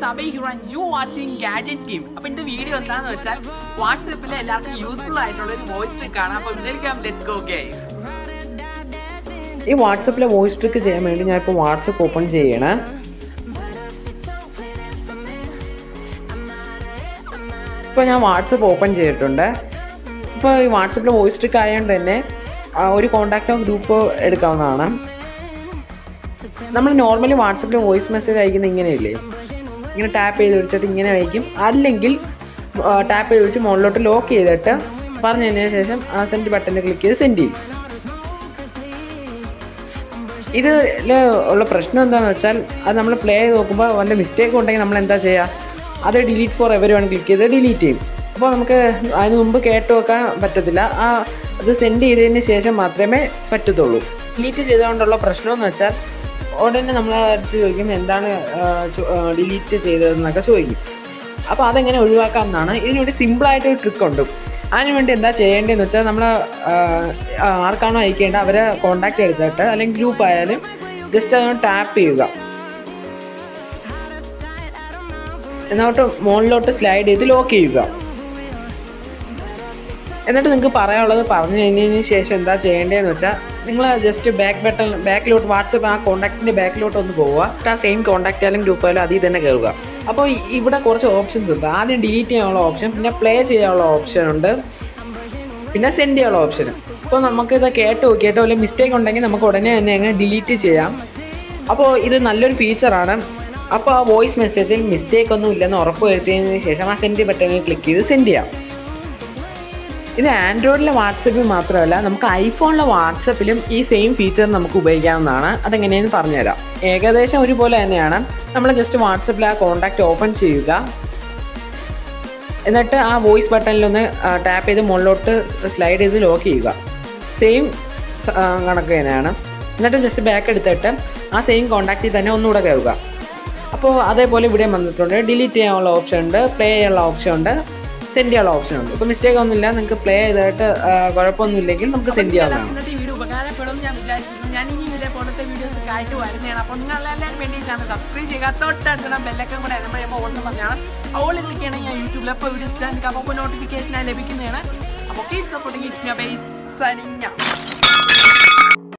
Abhay hero you watching gadget scheme അപ്പൊ എന്റെ video എന്താന്ന് വെച്ചാൽ വാട്സപ്പിൽ എല്ലാവർക്കും യൂസ്ഫുൾ ആയിട്ടുള്ള ഒരു വോയിസ് ട്രിക്ക് ആണ് അപ്പൊ ഇതിലേക്ക് ലെറ്റ്സ് ഗോ ഗൈസ് ഈ വാട്സപ്പിലെ വോയിസ് ട്രിക്ക് ചെയ്യാൻ വേണ്ടി ഞാൻ ഇപ്പോൾ വാട്സപ്പ് ഓപ്പൺ ചെയ്യണേ ഇപ്പോൾ ഞാൻ വാട്സപ്പ് ഓപ്പൺ ചെയ്തിട്ടുണ്ട് ഇപ്പോൾ ഈ വാട്സപ്പിലെ വോയിസ് ട്രിക്ക് ആയതുകൊണ്ട് തന്നെ ആ, ഒരു കോണ്ടാക്റ്റോ ഗ്രൂപ്പോ എടുക്കാവുന്നതാണ് നമ്മൾ നോർമലി വാട്സപ്പിൽ വോയിസ് മെസ്സേജ് അയക്കുന്ന ഇങ്ങനെയല്ലേ ഇങ്ങനെ ടാപ്പ് ചെയ്ത് വെച്ചിട്ട് ഇങ്ങനെ അയക്കും അല്ലെങ്കിൽ ടാപ്പ് ചെയ്ത് വെച്ച് മുകളിലോട്ട് ലോക്ക് ചെയ്തിട്ട് പറഞ്ഞതിന് ശേഷം ആ സെൻഡ് ബട്ടണിൽ ക്ലിക്ക് ചെയ്ത് സെൻഡ് ചെയ്യും ഇതിൽ ഉള്ള പ്രശ്നം എന്താണെന്ന് വെച്ചാൽ അത് നമ്മൾ പ്ലേ ചെയ്ത് നോക്കുമ്പോൾ വല്ല മിസ്റ്റേക്ക് ഉണ്ടെങ്കിൽ നമ്മൾ എന്താ ചെയ്യുക അത് delete for everyone click ചെയ്ത് ഡിലീറ്റ് ചെയ്യും അപ്പോൾ നമുക്ക് അതിന് മുമ്പ് കേട്ട് വെക്കാൻ പറ്റത്തില്ല ആ അത് സെൻഡ് ചെയ്തതിന് ശേഷം മാത്രമേ പറ്റത്തുള്ളൂ ഡിലീറ്റ് ചെയ്തുകൊണ്ടുള്ള പ്രശ്നം എന്ന് വെച്ചാൽ ഉടനെ നമ്മൾ അടുത്ത് ചോദിക്കും എന്താണ് ഡിലീറ്റ് ചെയ്തതെന്നൊക്കെ ചോദിക്കും അപ്പോൾ അതെങ്ങനെ ഒഴിവാക്കാമെന്നാണ് ഇതിനുവേണ്ടി സിമ്പിളായിട്ട് ഒരു ട്രിക്ക് ഉണ്ട് അതിനുവേണ്ടി എന്താ ചെയ്യേണ്ടതെന്ന് വെച്ചാൽ നമ്മൾ ആർക്കാണോ അയക്കേണ്ട അവരെ കോണ്ടാക്ട് എടുത്തിട്ട് അല്ലെങ്കിൽ ഗ്രൂപ്പ് ആയാലും ജസ്റ്റ് അതൊന്ന് ടാപ്പ് ചെയ്യുക എന്നിട്ട് മുകളിലോട്ട് സ്ലൈഡ് ചെയ്ത് ലോക്ക് ചെയ്യുക എന്നിട്ട് നിങ്ങൾക്ക് പറയാനുള്ളത് പറഞ്ഞു കഴിഞ്ഞതിന് ശേഷം എന്താ ചെയ്യേണ്ടതെന്ന് വെച്ചാൽ നിങ്ങൾ ജസ്റ്റ് ബാക്ക് ബട്ടൺ ബാക്കിലോട്ട് വാട്സപ്പ് ആ കോൺടാക്റ്റിൻ്റെ ബാക്കിലോട്ട് ഒന്ന് പോവുക എന്നിട്ട് ആ സെയിം കോൺടാക്റ്റ് ആയാലും ഗ്രൂപ്പ് ആയാലും അതിൽ തന്നെ കയറുക അപ്പോൾ ഇ- ഇവിടെ കുറച്ച് ഓപ്ഷൻസ് ഉണ്ട് ആദ്യം ഡിലീറ്റ് ചെയ്യാനുള്ള ഓപ്ഷൻ പിന്നെ പ്ലേ ചെയ്യാനുള്ള ഓപ്ഷൻ ഉണ്ട് പിന്നെ സെൻഡ് ചെയ്യാനുള്ള ഓപ്ഷൻ ഇപ്പോൾ നമുക്ക് ഇത് കേട്ട് നോക്കിയിട്ട് വല്ല മിസ്റ്റേക്ക് ഉണ്ടെങ്കിൽ നമുക്ക് ഉടനെ തന്നെ അങ്ങ് ഡിലീറ്റ് ചെയ്യാം അപ്പോൾ ഇത് നല്ലൊരു ഫീച്ചറാണ് അപ്പോൾ ആ വോയിസ് മെസ്സേജിൽ മിസ്റ്റേക്ക് ഒന്നും ഇല്ലെന്ന് ഉറപ്പ് വരുത്തിയതിന് ശേഷം ആ സെൻഡ് ബട്ടണിൽ ക്ലിക്ക് ചെയ്ത് സെൻഡ് ചെയ്യാം ഇത് ആൻഡ്രോയിഡിലെ വാട്സപ്പിൽ മാത്രമല്ല നമുക്ക് ഐഫോണിലെ വാട്സപ്പിലും ഈ സെയിം ഫീച്ചർ നമുക്ക് ഉപയോഗിക്കാവുന്നതാണ് അതെങ്ങനെയെന്ന് പറഞ്ഞുതരാം ഏകദേശം ഒരുപോലെ തന്നെയാണ് നമ്മൾ ജസ്റ്റ് വാട്സപ്പിൽ ആ കോൺടാക്റ്റ് ഓപ്പൺ ചെയ്യുക എന്നിട്ട് ആ വോയിസ് ബട്ടണിലൊന്ന് ടാപ്പ് ചെയ്ത് മുകളിലോട്ട് സ്ലൈഡ് ചെയ്ത് ലോക്ക് ചെയ്യുക സെയിം കണക്ക് തന്നെയാണ് എന്നിട്ട് ജസ്റ്റ് ബാക്ക് എടുത്തിട്ട് ആ സെയിം കോൺടാക്റ്റിൽ തന്നെ ഒന്നുകൂടെ കയറുക അപ്പോൾ അതേപോലെ ഇവിടെ വന്നിട്ടുണ്ട് ഡിലീറ്റ് ചെയ്യാനുള്ള ഓപ്ഷൻ ഉണ്ട് പ്ലേ ചെയ്യാനുള്ള ഓപ്ഷൻ ഉണ്ട് സെൻഡ് ചെയ്യാനുള്ള ഓപ്ഷൻ ഉണ്ട് ഇപ്പോൾ മിസ്റ്റേക്ക് ഒന്നുമില്ല നിങ്ങൾക്ക് പ്ലേ ചെയ്തിട്ട് ആ, കുഴപ്പമൊന്നുമില്ലെങ്കിൽ നമുക്ക് സെൻഡ് ചെയ്യാവുന്നതാണ് ഇന്നത്തെ വീഡിയോ ഉപകാരപ്പെടുമെന്ന് ഞാൻ വിചാരിക്കുന്നു ഞാൻ ഇനി ഇതേ പോലത്തെ വീഡിയോസ് ഒക്കെ ആയിട്ട് വരുന്നതാണ് അപ്പോൾ നിങ്ങൾ എല്ലാവരും വേണ്ടി ചാനൽ സബ്സ്ക്രൈബ് ചെയ്യുക തൊട്ടടുത്ത ബെല്ലൊക്കെ കൂടെ നമ്മൾ ഒന്ന് പറഞ്ഞാണ് ഓൾ ക്ലിക്ക് ചെയ്യണമെങ്കിൽ ഞാൻ യൂട്യൂബിൽ അപ്പോൾ വീഡിയോസ് അപ്പോൾ നോട്ടിഫിക്കേഷനായി ലഭിക്കുന്നതാണ് അപ്പോൾ കീപ് സപ്പോർട്ടിങ് ഇറ്റ്സ് മൈ ബൈസ് സനിങ്ങ